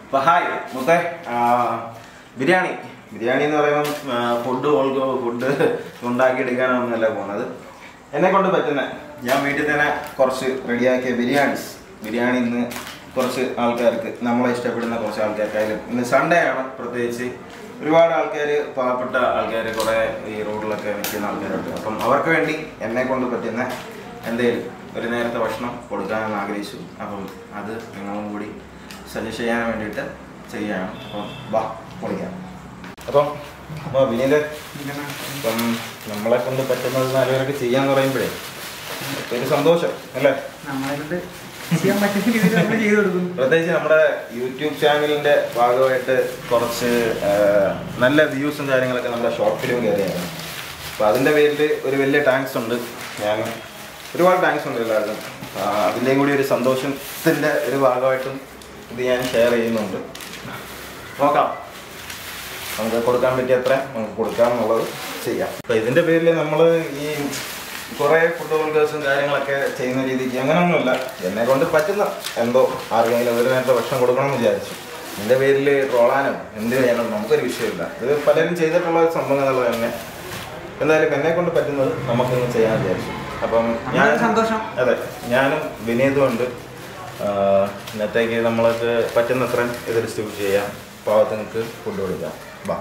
അപ്പൊ ഹായ് മുത്തേ ആ, ബിരിയാണി ബിരിയാണി എന്ന് പറയുമ്പോൾ ഫുഡ് ഓൾക്കോ ഫുഡ് ഉണ്ടാക്കിയെടുക്കാനൊന്നുമല്ല പോകുന്നത് എന്നെ കൊണ്ട് പറ്റുന്ന ഞാൻ വീട്ടിൽ തന്നെ കുറച്ച് റെഡിയാക്കിയ ബിരിയാണീസ് ബിരിയാണി ഇന്ന് കുറച്ച് ആൾക്കാർക്ക് നമ്മളെ ഇഷ്ടപ്പെടുന്ന കുറച്ച് ആൾക്കാർക്കായാലും ഇന്ന് സൺഡേ ആണ് പ്രത്യേകിച്ച് ഒരുപാട് ആൾക്കാർ പാവപ്പെട്ട ആൾക്കാർ കുറേ ഈ റോഡിലൊക്കെ നിൽക്കുന്ന ആൾക്കാരുണ്ട് അപ്പം അവർക്ക് വേണ്ടി എന്നെ കൊണ്ട് പറ്റുന്ന എന്തെങ്കിലും ഒരു നേരത്തെ ഭക്ഷണം കൊടുക്കാമെന്ന് ആഗ്രഹിച്ചു അപ്പം അത് നിങ്ങളും കൂടി സജസ്റ്റ് ചെയ്യാൻ വേണ്ടിയിട്ട് ചെയ്യുകയാണ് അപ്പം വാ പൊളിക്കാം അപ്പം അപ്പോൾ വിനീത് ഇപ്പം നമ്മളെ കൊണ്ട് പറ്റുന്നത് നാലുപേരൊക്കെ ചെയ്യാന്ന് പറയുമ്പോഴേ ഒരു സന്തോഷം അല്ലേ നമ്മളെ കൊണ്ട് ചെയ്യാൻ പറ്റുന്ന രീതിയിൽ നമ്മൾ ചെയ്തു കൊടുക്കുന്നു പ്രത്യേകിച്ച് നമ്മുടെ യൂട്യൂബ് ചാനലിന്റെ ഭാഗമായിട്ട് കുറച്ച് ആ, നല്ല വ്യൂസും കാര്യങ്ങളൊക്കെ നമ്മുടെ ഷോർട്ട് ഫിലിം കയറിയാണ് അപ്പോൾ അതിൻ്റെ പേരിൽ ഒരു വലിയ താങ്ക്സ് ഉണ്ട് ഞാൻ ഒരുപാട് താങ്ക്സ് ഉണ്ട് എല്ലാവർക്കും ആ, അതിൻ്റെയും കൂടി ഒരു സന്തോഷത്തിൻ്റെ ഒരു ഭാഗമായിട്ടും ഇത് ഞാൻ ഷെയർ ചെയ്യുന്നുണ്ട് നോക്കാം നമുക്ക് കൊടുക്കാൻ പറ്റിയ അത്ര നമുക്ക് കൊടുക്കാം എന്നുള്ളത് ചെയ്യാം അപ്പോൾ ഇതിൻ്റെ പേരിൽ നമ്മൾ ഈ കുറേ ഫുഡ് വർക്കേഴ്സും കാര്യങ്ങളൊക്കെ ചെയ്യുന്ന രീതിക്ക് അങ്ങനെയൊന്നുമില്ല എന്നെ കൊണ്ട് പറ്റുന്ന എന്തോ ആർക്കെങ്കിലും ഒരു നേരത്തെ ഭക്ഷണം കൊടുക്കണമെന്ന് വിചാരിച്ചു ഇതിൻ്റെ പേരിൽ ട്രോളാനോ എന്ത് ചെയ്യാനോ നമുക്കൊരു വിഷയമില്ല ഇത് പലരും ചെയ്തിട്ടുള്ള ഒരു സംഭവം എന്നുള്ളത് തന്നെ എന്തായാലും എന്നെ കൊണ്ട് പറ്റുന്നത് നമുക്കൊന്ന് ചെയ്യാൻ വിചാരിച്ചു അപ്പം ഞാൻ നമ്മളൊരു സന്തോഷം. അതെ ഞാനും വിനീതും ഉണ്ട് ആഹ് ഇന്നത്തേക്ക് നമ്മൾക്ക് പറ്റുന്നത്ര ഇത് ഡിസ്ട്രിബ്യൂട്ട് ചെയ്യാം പാവത്തുങ്ങൾക്ക് ഫുഡ് കൊടുക്കാം വാ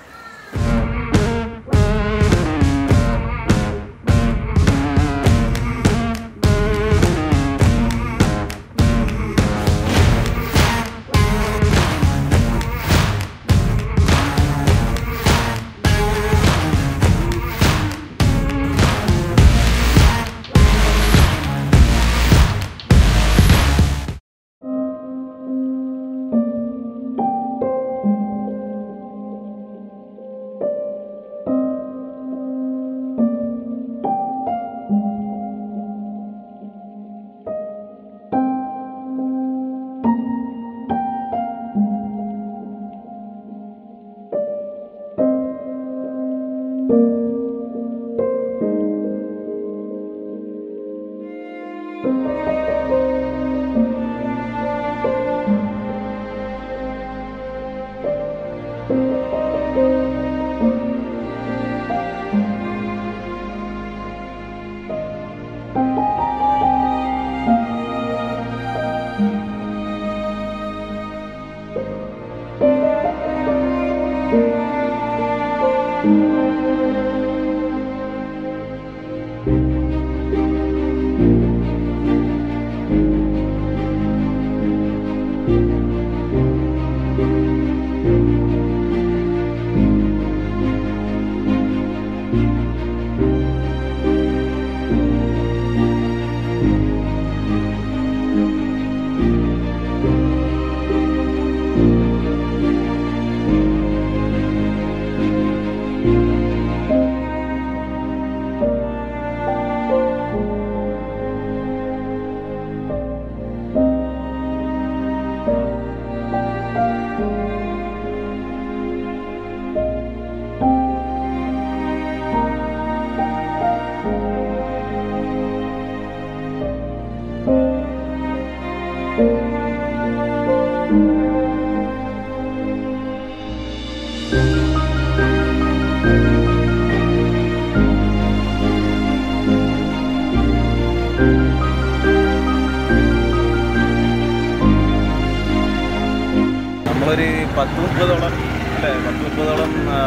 നമ്മളൊരു പത്ത് മുപ്പതോളം അല്ലേ പത്ത് മുപ്പതോളം ആ,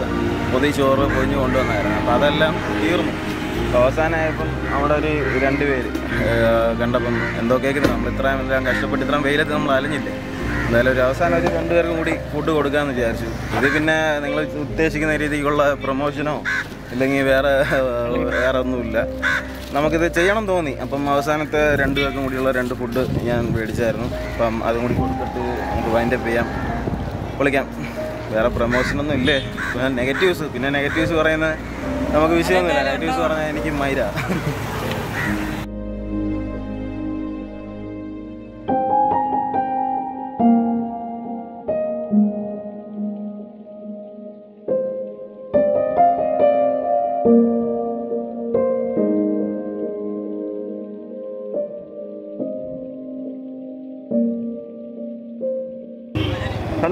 പൊതി ചോറ് പൊതിഞ്ഞ് കൊണ്ടുവന്നായിരുന്നു അപ്പോൾ അതെല്ലാം തീർന്നു അപ്പോൾ അവസാനമായപ്പം അവിടെ ഒരു രണ്ട് പേര് ആ, കണ്ടപ്പം എന്തോ കേൾക്കുന്നത് നമ്മൾ ഇത്രയും എല്ലാം കഷ്ടപ്പെട്ട് ഇത്രയും വെയിലത്ത് നമ്മൾ അലഞ്ഞില്ലേ എന്തായാലും ഒരു അവസാനം ഒരു രണ്ട് പേർക്കും കൂടി ഫുഡ് കൊടുക്കാമെന്ന് വിചാരിച്ചു ഇത് പിന്നെ നിങ്ങൾ ഉദ്ദേശിക്കുന്ന രീതിക്കുള്ള പ്രൊമോഷനോ ഇല്ലെങ്കിൽ വേറെ വേറെ ഒന്നുമില്ല നമുക്കിത് ചെയ്യണം തോന്നി അപ്പം അവസാനത്തെ രണ്ട് പേർക്കും കൂടിയുള്ള രണ്ട് ഫുഡ് ഞാൻ മേടിച്ചായിരുന്നു അപ്പം അതും കൂടി കൊടുത്തിട്ട് നമുക്ക് വൈൻഡപ്പ് ചെയ്യാം വിളിക്കാം വേറെ പ്രൊമോഷനൊന്നും ഇല്ലേ നെഗറ്റീവ്സ് പിന്നെ നെഗറ്റീവ്സ് പറയുന്നത് നമുക്ക് വിഷയമൊന്നുമില്ല നെഗറ്റീവ്സ് പറഞ്ഞാൽ എനിക്ക് മൈര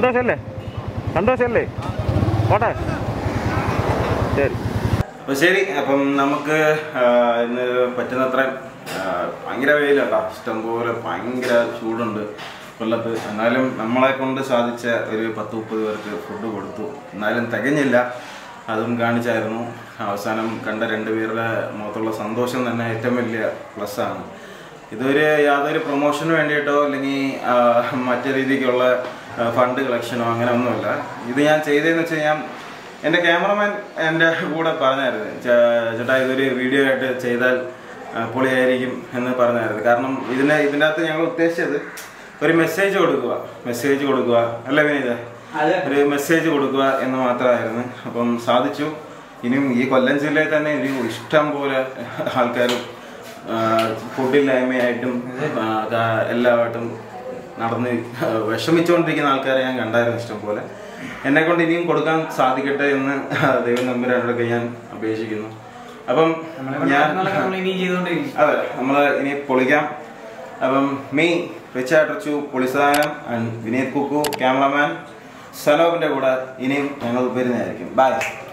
സന്തോഷല്ലേ സന്തോഷല്ലേ പോട്ടെ ശരി അപ്പോൾ ശരി അപ്പം നമുക്ക് ആ, ഇന്ന് പറ്റുന്നത്ര ആ, ഭയങ്കര വെയിലാട്ടോ ഇഷ്ടംപോലെ ഭയങ്കര ചൂടുണ്ട് കൊല്ലത്ത് എന്നാലും നമ്മളെ കൊണ്ട് സാധിച്ച ഒരു പത്ത് മുപ്പത് പേർക്ക് ഫുഡ് കൊടുത്തു എന്നാലും തികഞ്ഞില്ല അതും കാണിച്ചായിരുന്നു അവസാനം കണ്ട രണ്ടുപേരുടെ മുഖത്തുള്ള സന്തോഷം തന്നെ ഏറ്റവും വലിയ പ്ലസ് ആണ് ഇതൊരു യാതൊരു പ്രൊമോഷന് വേണ്ടിയിട്ടോ അല്ലെങ്കിൽ ആ, മറ്റു രീതിക്കുള്ള ആ, ഫണ്ട് കളക്ഷനോ അങ്ങനെ ഒന്നുമില്ല ഇത് ഞാൻ ചെയ്തതെന്ന് വെച്ച് കഴിഞ്ഞാൽ എൻ്റെ ക്യാമറമാൻ എൻ്റെ കൂടെ പറഞ്ഞായിരുന്നു "ചേ- ചേട്ടാ ഇതൊരു വീഡിയോ ആയിട്ട് ചെയ്താൽ ആ, പൊളിയായിരിക്കും എന്ന് പറഞ്ഞായിരുന്നു കാരണം ഇതിനെ ഇതിൻ്റെ അകത്ത് ഞങ്ങൾ ഉദ്ദേശിച്ചത് ഒരു മെസ്സേജ് കൊടുക്കുക മെസ്സേജ് കൊടുക്കുക അല്ലേ വിനീത അതെ. ഒരു മെസ്സേജ് കൊടുക്കുക എന്ന് മാത്രമായിരുന്നു അപ്പം സാധിച്ചു ഇനിയും ഈ കൊല്ലം ജില്ലയിൽ തന്നെ ഒരു ഇഷ്ടം പോലെ ആൾക്കാരും ഫുഡില്ലായ്മയായിട്ടും ആ, കാ- എല്ലാമായിട്ടും നടന്ന് വിഷമിച്ചുകൊണ്ടിരിക്കുന്ന ആൾക്കാരെ ഞാൻ കണ്ടായിരുന്നു ഇഷ്ടം പോലെ എന്നെ കൊണ്ട് ഇനിയും കൊടുക്കാൻ സാധിക്കട്ടെ എന്ന് ദൈവം നമ്പുരാനോടൊക്കെ ഞാൻ അപേക്ഷിക്കുന്നു അപ്പം നമ്മളെ കൊണ്ട് ഞാൻ പറ്റുന്നതൊക്കെ നമ്മൾ ഇനിയും ചെയ്തുകൊണ്ടിരിക്കും അതെ നമ്മൾ ഇനി പൊളിക്കാം അപ്പം മീ റിച്ചാർഡ് പൊളിസാനം ആൻഡ് വിനീത് കുക്കു ക്യാമറമാൻ സനോബിന്റെ കൂടെ ഇനിയും ഞങ്ങൾ വരുന്നതായിരിക്കും ബൈ